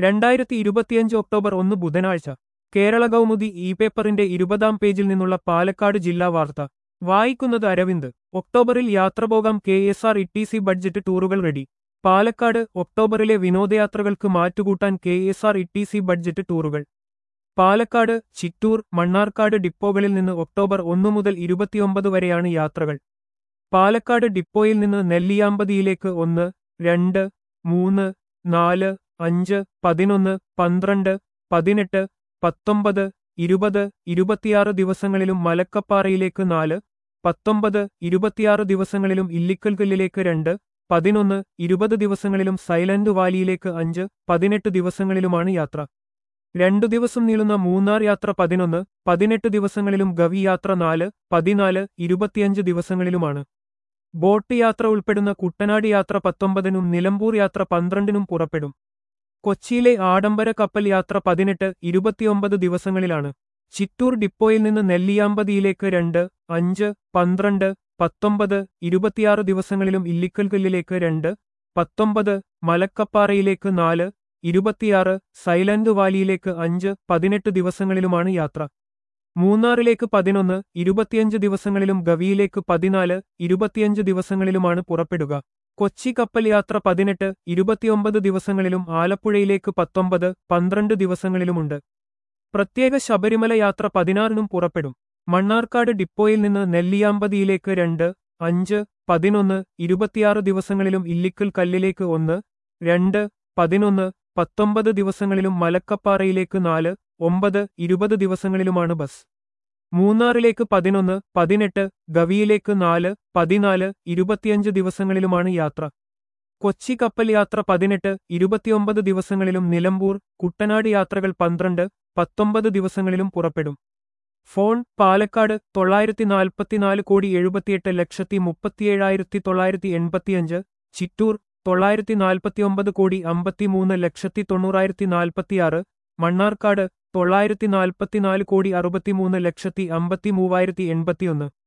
രണ്ടായിരത്തി ഇരുപത്തിയഞ്ച് ഒക്ടോബർ ഒന്ന് ബുധനാഴ്ച കേരള കൗമുദി ഇ പേപ്പറിന്റെ ഇരുപതാം പേജിൽ നിന്നുള്ള പാലക്കാട് ജില്ലാ വാർത്ത വായിക്കുന്നത് അരവിന്ദ് ഒക്ടോബറിൽ യാത്ര പോകാം K S R E T C budget ടൂറുകൾ റെഡി പാലക്കാട് ഒക്ടോബറിലെ വിനോദയാത്രകൾക്ക് മാറ്റുകൂട്ടാൻ K S R E T C budget ടൂറുകൾ പാലക്കാട് ചിറ്റൂർ മണ്ണാർക്കാട് ഡിപ്പോകളിൽ നിന്ന് ഒക്ടോബർ ഒന്നു മുതൽ ഇരുപത്തിയൊമ്പത് വരെയാണ് യാത്രകൾ പാലക്കാട് ഡിപ്പോയിൽ നിന്ന് നെല്ലിയാമ്പതിയിലേക്ക് ഒന്ന് രണ്ട് മൂന്ന് നാല് അഞ്ച് പതിനൊന്ന് പന്ത്രണ്ട് പതിനെട്ട് പത്തൊമ്പത് ഇരുപത് ഇരുപത്തിയാറ് ദിവസങ്ങളിലും മലക്കപ്പാറയിലേക്ക് നാല് പത്തൊമ്പത് ഇരുപത്തിയാറ് ദിവസങ്ങളിലും ഇല്ലിക്കൽകല്ലിലേക്ക് രണ്ട് പതിനൊന്ന് ഇരുപത് ദിവസങ്ങളിലും സൈലന്റ് വാലിയിലേക്ക് അഞ്ച് പതിനെട്ട് ദിവസങ്ങളിലുമാണ് യാത്ര രണ്ടു ദിവസം നീളുന്ന മൂന്നാർ യാത്ര പതിനൊന്ന് പതിനെട്ട് ദിവസങ്ങളിലും ഗവി യാത്ര നാല് പതിനാല് ഇരുപത്തിയഞ്ച് ദിവസങ്ങളിലുമാണ് ബോട്ട് യാത്ര ഉൾപ്പെടുന്ന കുട്ടനാട് യാത്ര പത്തൊമ്പതിനും നിലമ്പൂർ യാത്ര പന്ത്രണ്ടിനും പുറപ്പെടും കൊച്ചിയിലെ ആഡംബര കപ്പൽ യാത്ര പതിനെട്ട് ഇരുപത്തിയൊമ്പത് ദിവസങ്ങളിലാണ് ചിറ്റൂർ ഡിപ്പോയിൽ നിന്ന് നെല്ലിയാമ്പതിയിലേക്ക് രണ്ട് അഞ്ച് പന്ത്രണ്ട് പത്തൊമ്പത് ഇരുപത്തിയാറ് ദിവസങ്ങളിലും ഇല്ലിക്കൽകല്ലിലേക്ക് രണ്ട് പത്തൊമ്പത് മലക്കപ്പാറയിലേക്ക് നാല് ഇരുപത്തിയാറ് സൈലന്റ് വാലിയിലേക്ക് അഞ്ച് പതിനെട്ട് ദിവസങ്ങളിലുമാണ് യാത്ര മൂന്നാറിലേക്ക് പതിനൊന്ന് ഇരുപത്തിയഞ്ച് ദിവസങ്ങളിലും ഗവിയിലേക്ക് പതിനാല് ഇരുപത്തിയഞ്ച് ദിവസങ്ങളിലുമാണ് പുറപ്പെടുക കൊച്ചി കപ്പൽ യാത്ര പതിനെട്ട് ഇരുപത്തിയൊമ്പത് ദിവസങ്ങളിലും ആലപ്പുഴയിലേക്ക് പത്തൊമ്പത് പന്ത്രണ്ട് ദിവസങ്ങളിലുമുണ്ട് പ്രത്യേക ശബരിമല യാത്ര പതിനാറിനും പുറപ്പെടും മണ്ണാർക്കാട് ഡിപ്പോയിൽ നിന്ന് നെല്ലിയാമ്പതിയിലേക്ക് രണ്ട് അഞ്ച് പതിനൊന്ന് ഇരുപത്തിയാറ് ദിവസങ്ങളിലും ഇല്ലിക്കൽ കല്ലിലേക്ക് ഒന്ന് രണ്ട് പതിനൊന്ന് പത്തൊമ്പത് ദിവസങ്ങളിലും മലക്കപ്പാറയിലേക്ക് നാല് ഒമ്പത് ഇരുപത് ദിവസങ്ങളിലുമാണ് ബസ് മൂന്നാറിലേക്ക് പതിനൊന്ന് പതിനെട്ട് ഗവിയിലേക്ക് നാല് പതിനാല് ഇരുപത്തിയഞ്ച് ദിവസങ്ങളിലുമാണ് യാത്ര കൊച്ചി കപ്പൽ യാത്ര പതിനെട്ട് ഇരുപത്തിയൊമ്പത് ദിവസങ്ങളിലും നിലമ്പൂർ കുട്ടനാട് യാത്രകൾ പന്ത്രണ്ട് പത്തൊമ്പത് ദിവസങ്ങളിലും പുറപ്പെടും ഫോൺ പാലക്കാട് തൊള്ളായിരത്തി നാൽപ്പത്തിനാല് കോടി എഴുപത്തിയെട്ട് ലക്ഷത്തി മുപ്പത്തിയേഴായിരത്തി തൊള്ളായിരത്തി എൺപത്തിയഞ്ച് ചിറ്റൂർ തൊള്ളായിരത്തി നാൽപ്പത്തിയൊമ്പത് കോടി അമ്പത്തിമൂന്ന് ലക്ഷത്തി തൊണ്ണൂറായിരത്തി നാൽപ്പത്തിയാറ് മണ്ണാർക്കാട് തൊള്ളായിരത്തി നാൽപ്പത്തിനാല് കോടി അറുപത്തിമൂന്ന് ലക്ഷത്തി അമ്പത്തിമൂവായിരത്തി എൺപത്തിയൊന്ന്